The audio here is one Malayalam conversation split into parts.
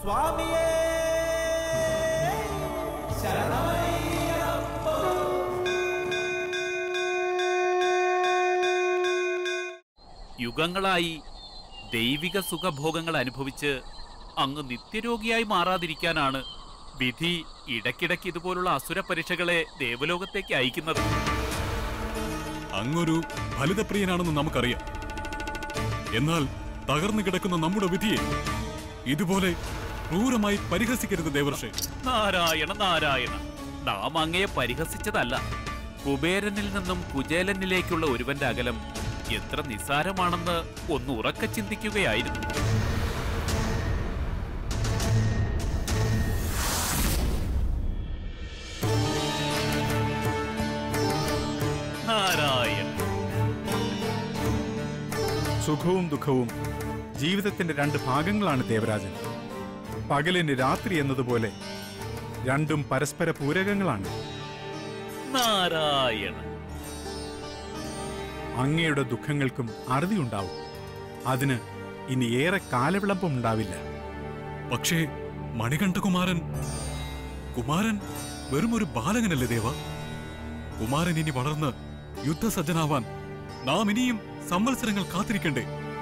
സ്വാമിയേ യുഗങ്ങളായി ദൈവിക സുഖഭോഗങ്ങൾ അനുഭവിച്ച് അങ്ങ് നിത്യരോഗിയായി മാറാതിരിക്കാനാണ് വിധി ഇടയ്ക്കിടയ്ക്ക് ഇതുപോലുള്ള അസുര പരീക്ഷകളെ ദേവലോകത്തേക്ക് അയക്കുന്നത് അങ്ങൊരു ഫലിതപ്രിയനാണെന്ന് നമുക്കറിയാം എന്നാൽ തകർന്നു കിടക്കുന്ന നമ്മുടെ വിധിയെ ഇതുപോലെ ക്രൂരമായി പരിഹസിക്കരുത് ദേവർഷേ നാരായണ നാരായണ നാം അങ്ങയെ പരിഹസിച്ചതല്ല കുബേരനിൽ നിന്നും കുചേലനിലേക്കുള്ള ഒരുവന്റെ അകലം എത്ര നിസ്സാരമാണെന്ന് ഒന്ന് ഉറക്ക ചിന്തിക്കുകയായിരുന്നു നാരായണ സുഖവും ദുഃഖവും ജീവിതത്തിന്റെ രണ്ട് ഭാഗങ്ങളാണ് ദേവരാജൻ പകലിന് രാത്രി എന്നതുപോലെ രണ്ടും പരസ്പര പൂരകങ്ങളാണ് നാരായണ അങ്ങയുടെ ദുഃഖങ്ങൾക്കും അറുതിയുണ്ടാവും അതിന് ഇനി ഏറെ കാലവിളംബം ഉണ്ടാവില്ല പക്ഷേ മണികണ്ഠകുമാരൻ കുമാരൻ വെറും ഒരു ബാലകനല്ലേ ദേവ കുമാരൻ ഇനി വളർന്ന് യുദ്ധസജ്ജനാവാൻ നാം ഇനിയും സംവത്സരങ്ങൾ കാത്തിരിക്കണ്ടേ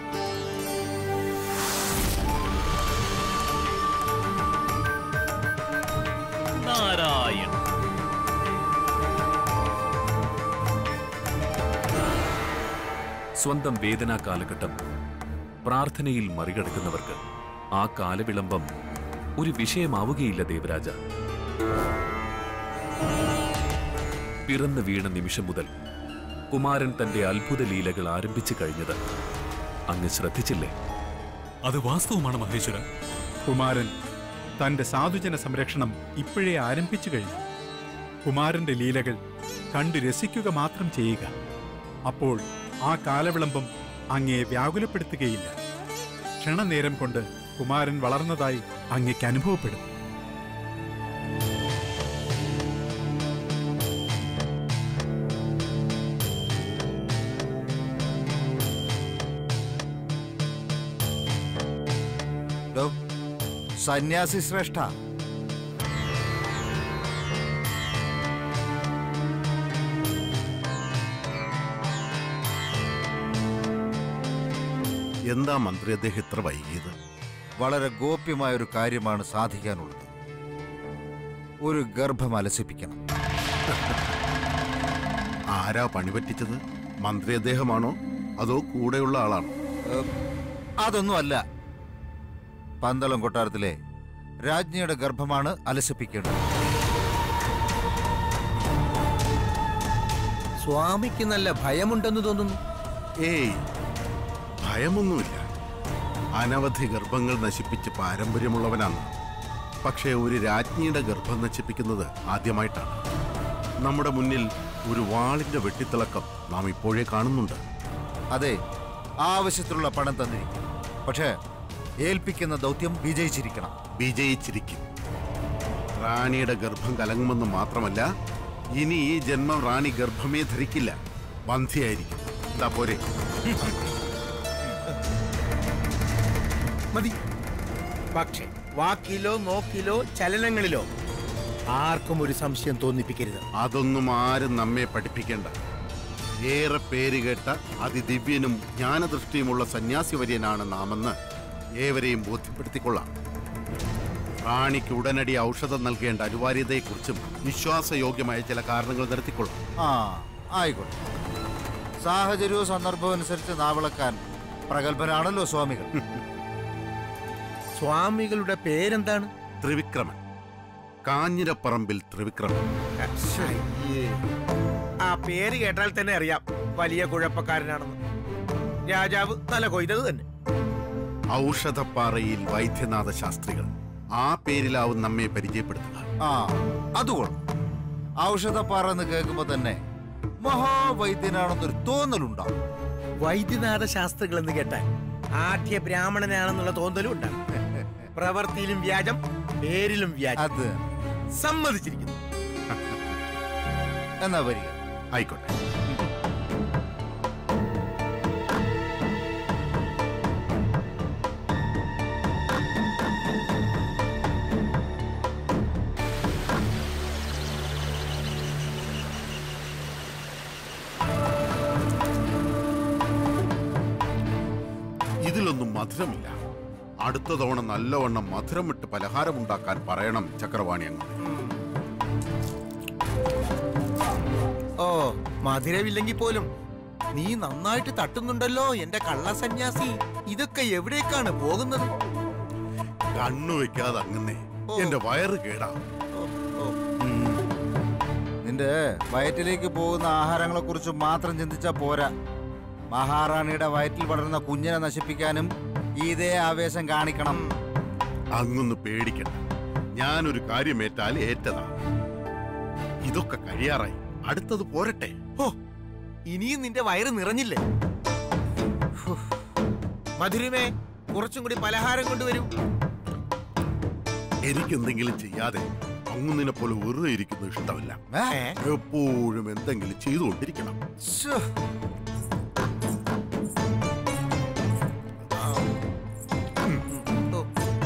നാരായണ സ്വന്തം വേദനാ കാലഘട്ടം പ്രാർത്ഥനയിൽ മറികടക്കുന്നവർക്ക് ആ കാലവിളംബം ഒരു വിഷയമാവുകയില്ല ദേവരാജ പിറന്നു വീണ നിമിഷം മുതൽ കുമാരൻ തന്റെ അത്ഭുത ലീലകൾ ആരംഭിച്ചു കഴിഞ്ഞത് അങ്ങ് ശ്രദ്ധിച്ചില്ലേ അത് വാസ്തവമാണ് മഹേശ്വരൻ കുമാരൻ തന്റെ സാധുജന സംരക്ഷണം ഇപ്പോഴേ ആരംഭിച്ചു കഴിഞ്ഞു കുമാരന്റെ ലീലകൾ കണ്ടു രസിക്കുക മാത്രം ചെയ്യുക അപ്പോൾ ആ കാലവിളംബം അങ്ങയെ വ്യാകുലപ്പെടുത്തുകയില്ല ക്ഷണനേരം കൊണ്ട് കുമാരൻ വളർന്നതായി അങ്ങയ്ക്ക് അനുഭവപ്പെടും ഡോ, സന്യാസി ശ്രേഷ്ഠ എന്താ മന്ത്രി അദ്ദേഹം ഇത്ര വൈകിയത് വളരെ ഗോപ്യമായ ഒരു കാര്യമാണ് സാധിക്കാനുള്ളത് ഒരു ഗർഭം അലസിപ്പിക്കണം ആരാ പണിപറ്റിച്ചത് മന്ത്രി അദ്ദേഹമാണോ അതോ കൂടെയുള്ള ആളാണോ ഏഹ്, അതൊന്നുമല്ല പന്തളം കൊട്ടാരത്തിലെ രാജ്ഞിയുടെ ഗർഭമാണ് അലസിപ്പിക്കേണ്ടത് സ്വാമിക്ക് നല്ല ഭയമുണ്ടെന്ന് തോന്നുന്നു ഏയ് ഭയമൊന്നുമില്ല അനവധി ഗർഭങ്ങൾ നശിപ്പിച്ച് പാരമ്പര്യമുള്ളവനാണ് പക്ഷേ ഒരു രാജ്ഞിയുടെ ഗർഭം നശിപ്പിക്കുന്നത് ആദ്യമായിട്ടാണ് നമ്മുടെ മുന്നിൽ ഒരു വാളിന്റെ വെട്ടിത്തിളക്കം നാം ഇപ്പോഴേ കാണുന്നുണ്ട് അതെ ആവശ്യത്തിലുള്ള പണം തന്നിരിക്കും പക്ഷേ ഏൽപ്പിക്കുന്ന ദൗത്യം വിജയിച്ചിരിക്കണം വിജയിച്ചിരിക്കും റാണിയുടെ ഗർഭം കലങ്ങുമെന്ന് മാത്രമല്ല ഇനി ഈ ജന്മം റാണി ഗർഭമേ ധരിക്കില്ല ബന്ധിയായിരിക്കും എന്താ പോരെ മതി പക്ഷേ വാക്കിലോ നോക്കിലോ ചലനങ്ങളിലോ ആർക്കും ഒരു സംശയം തോന്നിപ്പിക്കരുത് അതൊന്നും ആരും നമ്മെ പഠിപ്പിക്കേണ്ട ഏറെ പേര് കേട്ട അതിദിവ്യനും ജ്ഞാനദൃഷ്ടിയുമുള്ള സന്യാസി വര്യനാണ് നാമെന്ന് ഏവരെയും ബോധ്യപ്പെടുത്തിക്കൊള്ളാം റാണിക്ക് ഉടനടി ഔഷധം നൽകേണ്ട അനിവാര്യതയെക്കുറിച്ചും വിശ്വാസയോഗ്യമായ ചില കാരണങ്ങൾ നിരത്തിക്കൊള്ളാം ആ ആയിക്കോട്ടെ സാഹചര്യവും സന്ദർഭവും അനുസരിച്ച് നാവിളക്കാൻ പ്രഗത്ഭരാണല്ലോ സ്വാമികൾ സ്വാമികളുടെ പേരെന്താണ് ത്രിവിക്രമൻ കാഞ്ഞിരപ്പറമ്പിൽ ത്രിവിക്രമൻ ആ പേര് കേട്ടാൽ തന്നെ അറിയാം വലിയ കുഴപ്പക്കാരനാണെന്ന് രാജാവ് തല കൊയ്തത് തന്നെ ഔഷധപ്പാറയിൽ വൈദ്യനാഥ ശാസ്ത്രികൾ ആ പേരിലാവും നമ്മെ പരിചയപ്പെടുത്തുക ആ അതുകൊള്ളു ഔഷധപ്പാറ എന്ന് കേൾക്കുമ്പോ തന്നെ മഹാവൈദ്യനാണെന്നൊരു തോന്നലുണ്ടാവും വൈദ്യനാഥ ശാസ്ത്രികൾ എന്ന് കേട്ടാൽ ആദ്യ ബ്രാഹ്മണനാണെന്നുള്ള തോന്നലും ഉണ്ടാകും പ്രവൃത്തിയിലും വ്യാജം പേരിലും വ്യാജം അത് സമ്മതിച്ചിരിക്കുന്നു എന്നാ വരിക ആയിക്കോട്ടെ ഇതിലൊന്നും മധുരമില്ല അടുത്ത തവണ നല്ലവണ്ണം മധുരമിട്ട് പലഹാരമുണ്ടാക്കാൻ പറയണം ചക്രവാണി അങ്ങ് ഓ മധുരമില്ലെങ്കിൽ പോലും നീ നന്നായിട്ട് തട്ടുന്നുണ്ടല്ലോ എന്റെ കള്ള സന്യാസി ഇതൊക്കെ എവിടേക്കാണ് പോകുന്നത് കണ്ണു വെക്കാതെ അങ്ങന്നെ ഓ. എന്റെ വയറ് കേടാ ഓ, ഓ. നിന്റെ വയറ്റിലേക്ക് പോകുന്ന ആഹാരങ്ങളെ കുറിച്ച് മാത്രം ചിന്തിച്ചാ പോരാ മഹാറാണിയുടെ വയറ്റിൽ വളരുന്ന കുഞ്ഞിനെ നശിപ്പിക്കാനും ഇതേ ആവേശം കാണിക്കണം അങ്ങൊന്ന് പേടിക്കണം ഞാനൊരു കാര്യമേറ്റാൽ ഏറ്റതാ ഇതൊക്കെ കഴിയാറായി അടുത്തത് പോരട്ടെ ഹോ, ഇനിയും നിന്റെ വയറ് നിറഞ്ഞില്ലേ ഹോ. മധുരമേ കുറച്ചും കൂടി പലഹാരം കൊണ്ടുവരൂ എനിക്കെന്തെങ്കിലും ചെയ്യാതെ അങ്ങുന്നിനെ പോലെ വെറുതെ ഇരിക്കുന്നത് ഇഷ്ടമല്ല ഏ? ഏ? എപ്പോഴും എന്തെങ്കിലും ചെയ്തുകൊണ്ടിരിക്കണം ശ്ശോ. ഓ.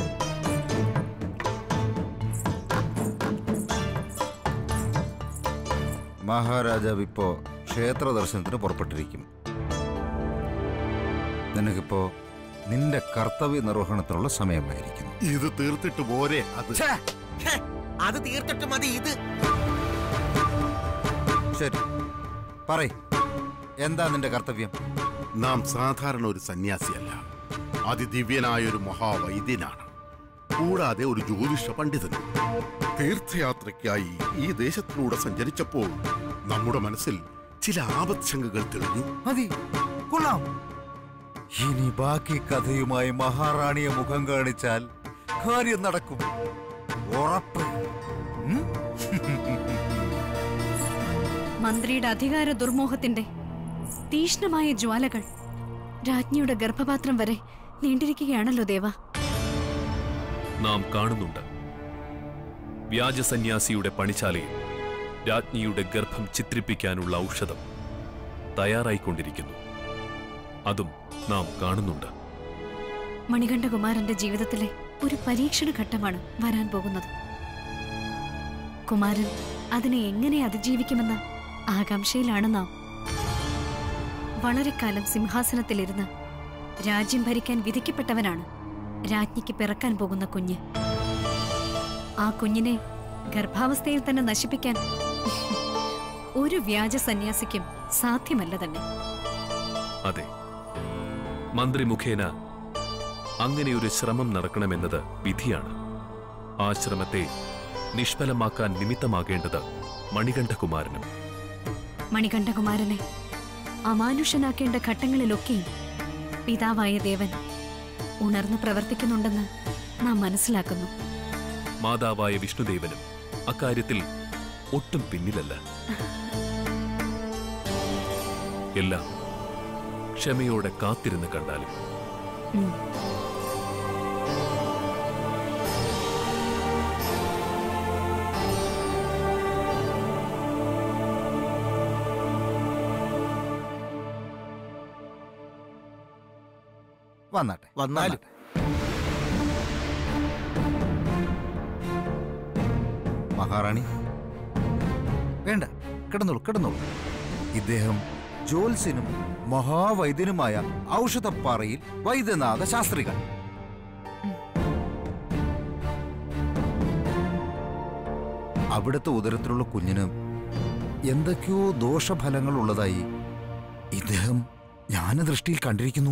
മഹാരാജാവ് ഇപ്പോ ക്ഷേത്ര ദർശനത്തിന് പുറപ്പെട്ടിരിക്കും നിനക്കിപ്പോ നിന്റെ കർത്തവ്യ നിർവഹണത്തിനുള്ള സമയമായിരിക്കുന്നു ഇത് തീർത്തിട്ട് പോരെ അത് ഛേ, ഛേ, അത് തീർത്തിട്ട് മതി ഇത് ശരി പറയ് എന്താ നിന്റെ കർത്തവ്യം നാം സാധാരണ ഒരു സന്യാസിയല്ല അതിദിവ്യനായ ഒരു മഹാവൈദ്യനാണ് കൂടാതെ ഒരു ജ്യോതിഷ പണ്ഡിതനും തീർത്ഥയാത്രയ്ക്കായി ഈ ദേശത്തിലൂടെ സഞ്ചരിച്ചപ്പോൾ നമ്മുടെ മനസ്സിൽ ചില ആപത്ശങ്കകൾ തെളിഞ്ഞു മതി കൊള്ളാം ഇനി ബാക്കി കഥയുമായി മഹാറാണിയെ മുഖം കാണിച്ചാൽ കാര്യം നടക്കും ഉറപ്പ് ഉം? മന്ത്രിയുടെ അധികാര ദുർമോഹത്തിന്റെ തീഷ്ണമായ ജ്വാലകൾ രാജ്ഞിയുടെ ഗർഭപാത്രം വരെ നീണ്ടിരിക്കുകയാണല്ലോ ദേവ നാം കാണുന്നുണ്ട് വ്യാജസന്യാസിയുടെ പണിശാലയിൽ രാജ്ഞിയുടെ ഗർഭം ചിത്രിപ്പിക്കാനുള്ള ഔഷധം തയ്യാറായിക്കൊണ്ടിരിക്കുന്നു അതും നാം കാണുന്നുണ്ട് മണികണ്ഠകുമാരന്റെ ജീവിതത്തിലെ ഒരു പരീക്ഷണ ഘട്ടമാണ് വരാൻ പോകുന്നത് കുമാരൻ അതിനെ എങ്ങനെ അതിജീവിക്കുമെന്ന ആകാംക്ഷയിലാണ് നാം വളരെ കാലം സിംഹാസനത്തിലിരുന്ന് രാജ്യം ഭരിക്കാൻ വിധിക്കപ്പെട്ടവനാണ് രാജ്ഞിക്ക് പിറക്കാൻ പോകുന്ന കുഞ്ഞ് ആ കുഞ്ഞിനെ ഗർഭാവസ്ഥയിൽ തന്നെ നശിപ്പിക്കാൻ ഒരു വ്യാജ സന്യാസിക്കും സാധ്യമല്ല തന്നെ അതെ മന്ത്രി മുഖേന അങ്ങനെയൊരു ശ്രമം നടക്കണമെന്നത് വിധിയാണ് ആ ശ്രമത്തെ നിഷ്ഫലമാക്കാൻ നിമിത്തമാകേണ്ടത് മണികണ്ഠകുമാരനും മണികണ്ഠകുമാരനെ അമാനുഷനാക്കേണ്ട ഘട്ടങ്ങളിലൊക്കെയും പിതാവായ ദേവൻ ഉണർന്നു പ്രവർത്തിക്കുന്നുണ്ടെന്ന് നാം മനസ്സിലാക്കുന്നു മാതാവായ വിഷ്ണുദേവനും അക്കാര്യത്തിൽ ഒട്ടും പിന്നിലല്ല എല്ലാം ക്ഷമയോടെ കാത്തിരുന്ന് കണ്ടാലും ഉം. വന്നാട്ടെ വന്നാലും മഹാറാണി വേണ്ട കിടന്നോളൂ കിടന്നോളൂ ഇദ്ദേഹം ജ്യോത്സ്യനും മഹാവൈദ്യനുമായ ഔഷധപ്പാറയിൽ വൈദ്യനാഥ ശാസ്ത്രികൾ അവിടുത്തെ ഉദരത്തിലുള്ള കുഞ്ഞിന് എന്തൊക്കെയോ ദോഷഫലങ്ങൾ ഉള്ളതായി ഇദ്ദേഹം ജ്ഞാനദൃഷ്ടിയിൽ കണ്ടിരിക്കുന്നു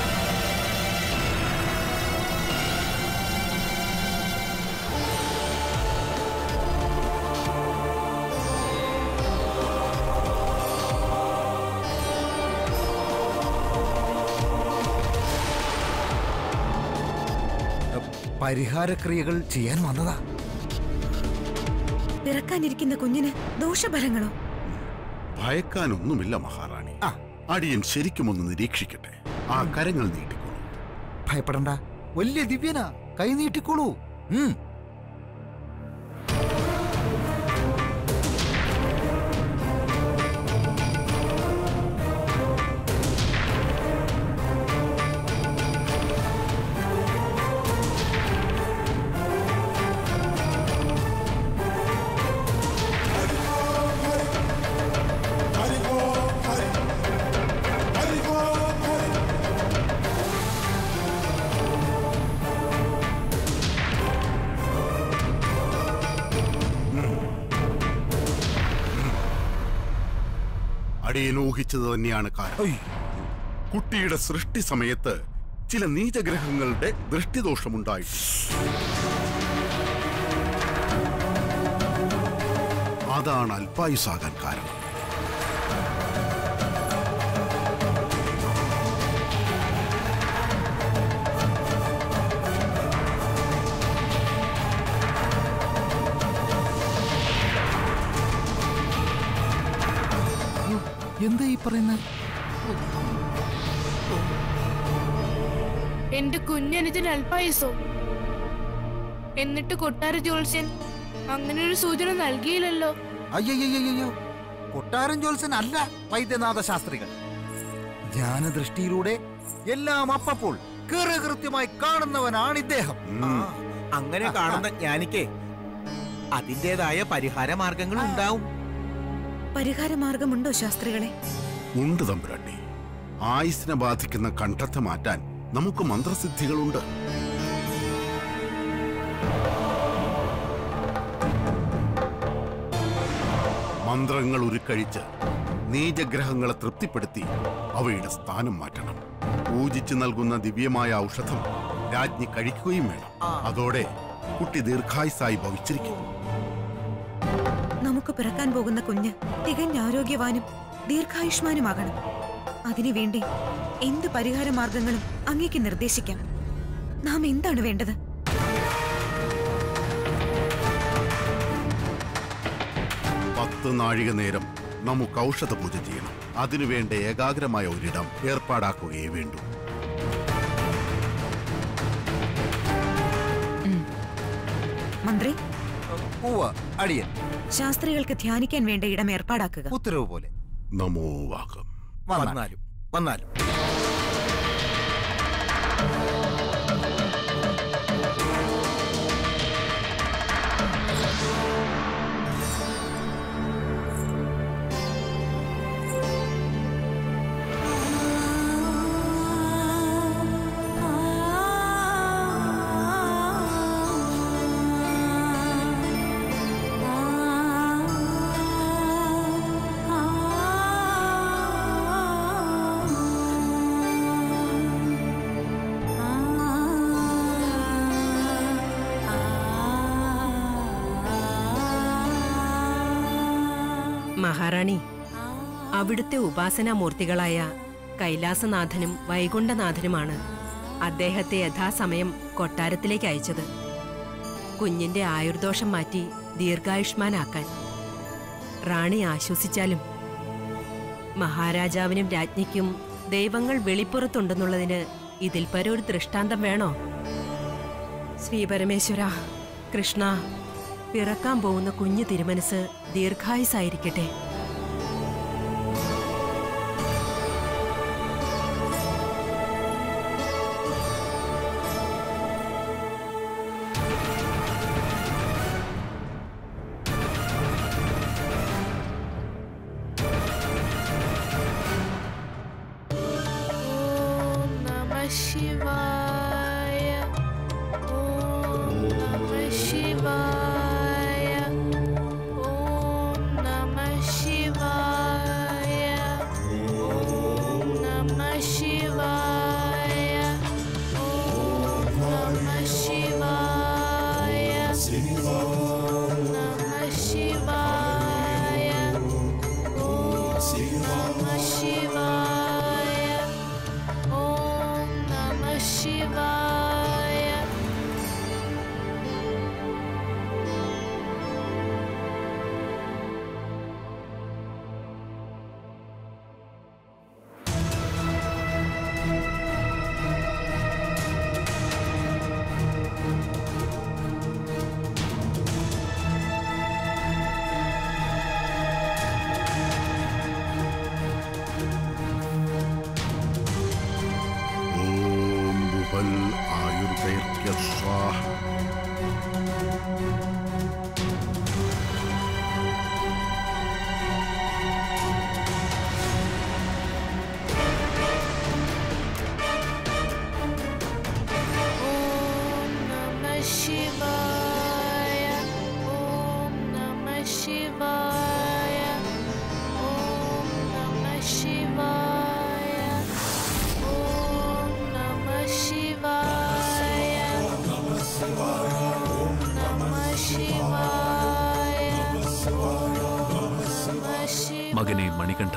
പരിഹാരക്രിയകൾ ചെയ്യാൻ വന്നതാ പിറക്കാനിരിക്കുന്ന കുഞ്ഞിന് ദോഷഫലങ്ങളോ ഭയക്കാനൊന്നുമില്ല മഹാറാണി ആ. അടിയൻ ശരിക്കും ഒന്ന് നിരീക്ഷിക്കട്ടെ ആ കരങ്ങൾ നീട്ടിക്കോളൂ ഭയപ്പെടണ്ട വലിയ ദിവ്യനാ കൈ നീട്ടിക്കോളൂ ഉം. അടിയൻ ഊഹിച്ചത് തന്നെയാണ് കാരണം കുട്ടിയുടെ സൃഷ്ടി സമയത്ത് ചില നീചഗ്രഹങ്ങളുടെ ദൃഷ്ടിദോഷമുണ്ടായിട്ട് അതാണ് അല്പായുസാകാൻ കാരണം എന്താ ഈ പറയുന്നത് എന്റെ കുഞ്ഞനുജന് അല്പായുസോ എന്നിട്ട് കൊട്ടാര ജോത്സ്യൻ അങ്ങനെ ഒരു സൂചന നൽകിയില്ലല്ലോ അയ്യയ്യോ കൊട്ടാരൻ ജോത്സൻ അല്ല വൈദ്യനാഥ ശാസ്ത്രികൾ ജ്ഞാനദൃഷ്ടിയിലൂടെ എല്ലാം അപ്പപ്പോൾ കൃത്യമായി കാണുന്നവനാണ് ഇദ്ദേഹം ആ, അങ്ങനെ കാണുന്ന ജ്ഞാനിക്ക് അതിൻ്റെതായ പരിഹാര മാർഗങ്ങൾ ഉണ്ടാവും പരിഹാര മാർഗമുണ്ടോ ശാസ്ത്രികളെ ഉണ്ട് തമ്പുരാട്ടി ആയുസിനെ ബാധിക്കുന്ന കണ്ഠത്തെ മാറ്റാൻ നമുക്ക് മന്ത്രസിദ്ധികളുണ്ട് മന്ത്രങ്ങൾ ഉരുക്കഴിച്ച് നീചഗ്രഹങ്ങളെ തൃപ്തിപ്പെടുത്തി അവയുടെ സ്ഥാനം മാറ്റണം പൂജിച്ചു നൽകുന്ന ദിവ്യമായ ഔഷധം രാജ്ഞി കഴിക്കുകയും വേണം അതോടെ കുട്ടി ദീർഘായുസായി ഭവിച്ചിരിക്കും നമുക്ക് പിറക്കാൻ പോകുന്ന കുഞ്ഞ് തികഞ്ഞ ആരോഗ്യവാനും ദീർഘായുഷ്മാനുമാകണം അതിനുവേണ്ടി എന്ത് പരിഹാര മാർഗങ്ങളും അങ്ങേക്ക് നിർദ്ദേശിക്കാം നാം എന്താണ് വേണ്ടത് പത്ത് നാഴിക നേരം നമുക്ക് ഔഷധ പൂജ ചെയ്യണം അതിനുവേണ്ട ഏകാഗ്രമായ ഒരിടം ഏർപ്പാടാക്കുകയേ വേണ്ടൂ മന്ത്രി ഉവ്വ അടിയൻ ശാസ്ത്രികൾക്ക് ധ്യാനിക്കാൻ വേണ്ട ഇടം ഏർപ്പാടാക്കുക ഉത്തരവ് പോലെ നമോ വാകം വന്നാൽ. വന്നാലും വന്നാലും മഹാറാണി അവിടുത്തെ ഉപാസനാമൂർത്തികളായ കൈലാസനാഥനും വൈകുണ്ഠനാഥനുമാണ് അദ്ദേഹത്തെ യഥാസമയം കൊട്ടാരത്തിലേക്ക് അയച്ചത് കുഞ്ഞിന്റെ ആയുർദോഷം മാറ്റി ദീർഘായുഷ്മാനാക്കാൻ റാണി ആശ്വസിച്ചാലും മഹാരാജാവിനും രാജ്ഞിക്കും ദൈവങ്ങൾ വെളിപ്പുറത്തുണ്ടെന്നുള്ളതിന് ഇതിൽ പരൊരു ദൃഷ്ടാന്തം വേണോ ശ്രീ പരമേശ്വര കൃഷ്ണ പിറക്കാൻ പോകുന്ന കുഞ്ഞു തിരുമനസ് ദീർഘായുസായിരിക്കട്ടെ ഓം നമ ശിവായ ഓം നമ ശിവായ ഓം നമ ശിവായ ഓം നമ ശിവായ ഓം നമ ശിവായ ഓം നമ ശിവായ ഓം നമ ശിവായ ഓം നമ ശിവായ മകനെ മണികണ്ഠ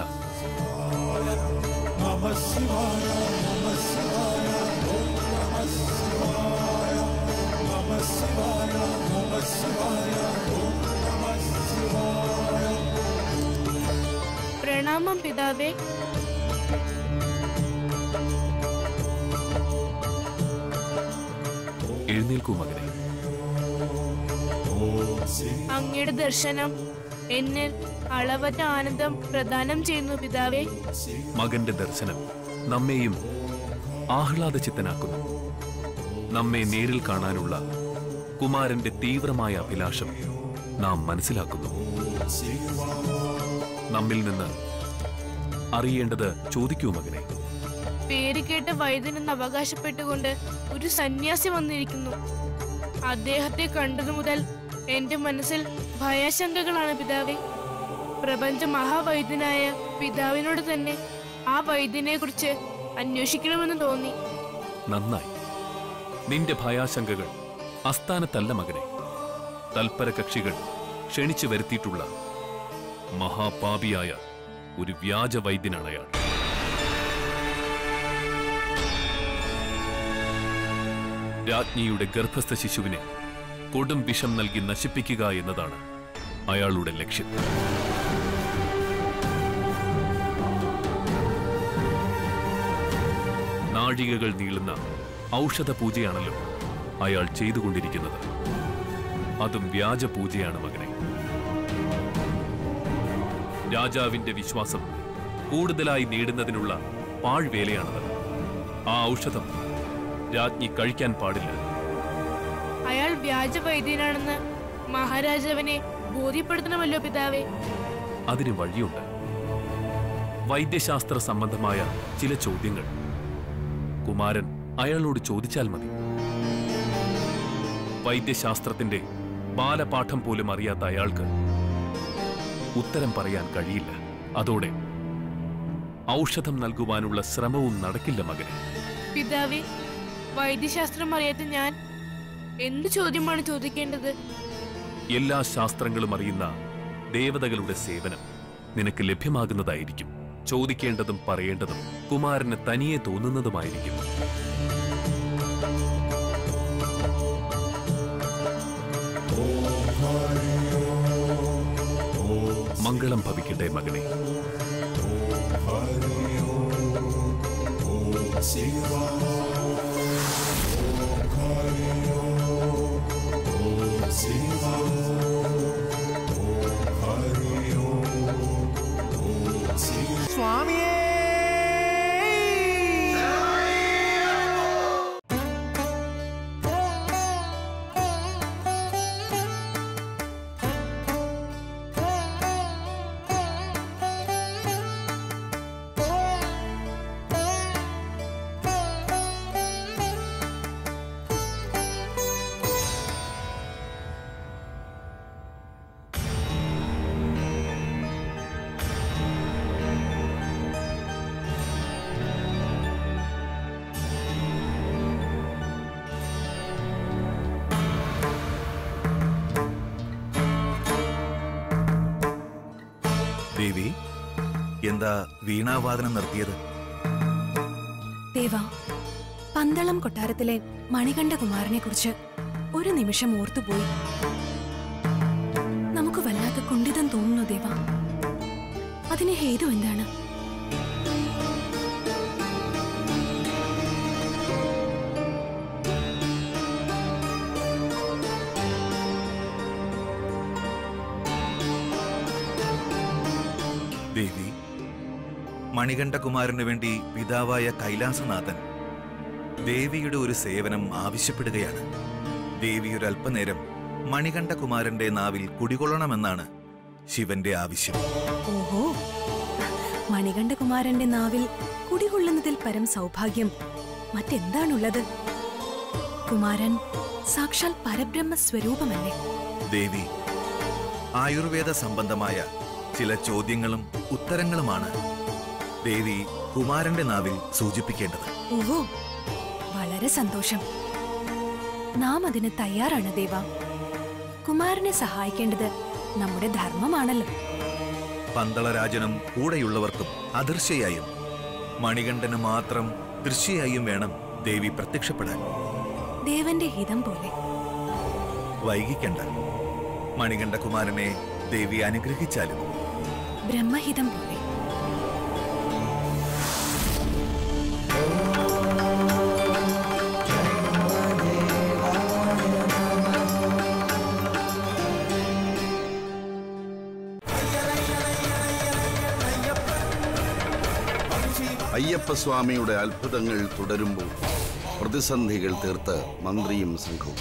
പ്രണാമം പിതാവേ എഴുന്നേൽക്കൂ മകനെ അങ്ങയുടെ ദർശനം എന്നിൽ അളവറ്റ ആനന്ദം പ്രദാനം ചെയ്യുന്നു പിതാവേ മകന്റെ ദർശനം നമ്മെയും ആഹ്ലാദചിത്തനാക്കുന്നു നമ്മെ നേരിൽ കാണാനുള്ള കുമാരന്റെ തീവ്രമായ അഭിലാഷം നാം മനസ്സിലാക്കുന്നു നമ്മിൽ നിന്ന് അറിയേണ്ടത് ചോദിക്കൂ മകനെ പേര് കേട്ട വൈദ്യനെന്ന് അവകാശപ്പെട്ടുകൊണ്ട് ഒരു സന്യാസി വന്നിരിക്കുന്നു അദ്ദേഹത്തെ കണ്ടതു മുതൽ എന്റെ മനസ്സിൽ ഭയാശങ്കകളാണ് പിതാവേ പ്രപഞ്ച മഹാവൈദ്യനായ പിതാവിനോട് തന്നെ ആ വൈദ്യനെ കുറിച്ച് അന്വേഷിക്കണമെന്ന് തോന്നി നന്നായി നിന്റെ ഭയാശങ്കകൾ അസ്ഥാനത്തല്ല മകനെ തൽപര കക്ഷികൾ ക്ഷണിച്ചു വരുത്തിയിട്ടുള്ള മഹാപാപിയായ ഒരു വ്യാജ വൈദ്യനാണ് അയാൾ രാജ്ഞിയുടെ ഗർഭസ്ഥ ശിശുവിനെ കൊടും വിഷം നൽകി നശിപ്പിക്കുക എന്നതാണ് അയാളുടെ ലക്ഷ്യം നാഴികകൾ നീളുന്ന ഔഷധ പൂജയാണല്ലോ അയാൾ ചെയ്തുകൊണ്ടിരിക്കുന്നത് അതും വ്യാജ പൂജയാണ് മകനെ രാജാവിന്റെ വിശ്വാസം കൂടുതലായി നേടുന്നതിനുള്ള പാഴ്വേലയാണത് ആ ഔഷധം രാജ്ഞി കഴിക്കാൻ പാടില്ല അയാൾ വ്യാജ വൈദ്യനാണെന്ന് മഹാരാജാവിനെ ബോധ്യപ്പെടുത്തണമല്ലോ പിതാവേ അതിന് വഴിയുണ്ട് വൈദ്യശാസ്ത്ര സംബന്ധമായ ചില ചോദ്യങ്ങൾ കുമാരൻ അയാളോട് ചോദിച്ചാൽ മതി വൈദ്യശാസ്ത്രത്തിന്റെ ബാലപാഠം പോലും അറിയാത്ത അയാൾക്ക് ഉത്തരം പറയാൻ കഴിയില്ല അതോടെ ഔഷധം നൽകുവാനുള്ള ശ്രമവും നടക്കില്ല മകനെ പിതാവേ വൈദ്യശാസ്ത്രം അറിയാത്ത ഞാൻ എന്ത് ചോദ്യമാണ് ചോദിക്കേണ്ടത് എല്ലാ ശാസ്ത്രങ്ങളും അറിയുന്ന ദേവതകളുടെ സേവനം നിനക്ക് ലഭ്യമാകുന്നതായിരിക്കും ചോദിക്കേണ്ടതും പറയേണ്ടതും കുമാരന് തനിയെ തോന്നുന്നതുമായിരിക്കും മംഗളം ഭവിക്കട്ടെ മകനെ സ്വാമിയേ ദേവി എന്താ വീണാവാദനം നിർത്തിയത് ദേവ പന്തളം കൊട്ടാരത്തിലെ മണികണ്ഠകുമാരനെ കുറിച്ച് ഒരു നിമിഷം ഓർത്തുപോയി നമുക്ക് വല്ലാത്ത കുണ്ഠിതം തോന്നുന്നു ദേവ അതിന് ഹേതു എന്താണ് ദേവി മണികണ്ഠകുമാരന് വേണ്ടി പിതാവായ കൈലാസനാഥൻ ദേവിയുടെ ഒരു സേവനം ആവശ്യപ്പെടുകയാണ് ദേവി ഒരു അല്പനേരം മണികണ്ഠകുമാരന്റെ നാവിൽ കുടികൊള്ളണമെന്നാണ് ശിവന്റെ ആവശ്യം ഓഹോ മണികണ്ഠകുമാരന്റെ നാവിൽ കുടികൊള്ളുന്നതിൽ പരം സൗഭാഗ്യം മറ്റെന്താണുള്ളത് കുമാരൻ സാക്ഷാൽ പരബ്രഹ്മ സ്വരൂപമല്ലേ ദേവി ആയുർവേദ സംബന്ധമായ ചില ചോദ്യങ്ങളും ഉത്തരങ്ങളുമാണ് ദേവി കുമാരന്റെ നാവിൽ സൂചിപ്പിക്കേണ്ടത് ഓഹോ വളരെ സന്തോഷം നാം അതിന് തയ്യാറാണ് ദേവ കുമാരനെ സഹായിക്കേണ്ടത് നമ്മുടെ ധർമ്മമാണല്ലോ പന്തളരാജനും കൂടെയുള്ളവർക്കും അദൃശ്യയായും മണികണ്ഠന് മാത്രം ദൃശ്യയായും വേണം ദേവി പ്രത്യക്ഷപ്പെടാൻ ദേവന്റെ ഹിതം പോലെ വൈകിക്കണ്ട മണികണ്ഠകുമാരനെ ദേവി അനുഗ്രഹിച്ചാലും ബ്രഹ്മഹിതം പോലെ അയ്യപ്പസ്വാമിയുടെ അത്ഭുതങ്ങൾ തുടരുമ്പോൾ പ്രതിസന്ധികൾ തീർത്ത് മന്ത്രിയും സംഘവും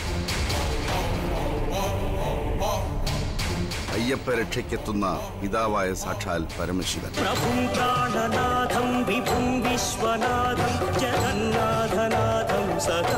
അയ്യപ്പ രക്ഷയ്ക്കെത്തുന്ന പിതാവായ സാക്ഷാൽ പരമശിവൻ प्रभुं प्राणनाथं विभुं विश्वनाथं जगन्नाथनाथं सदा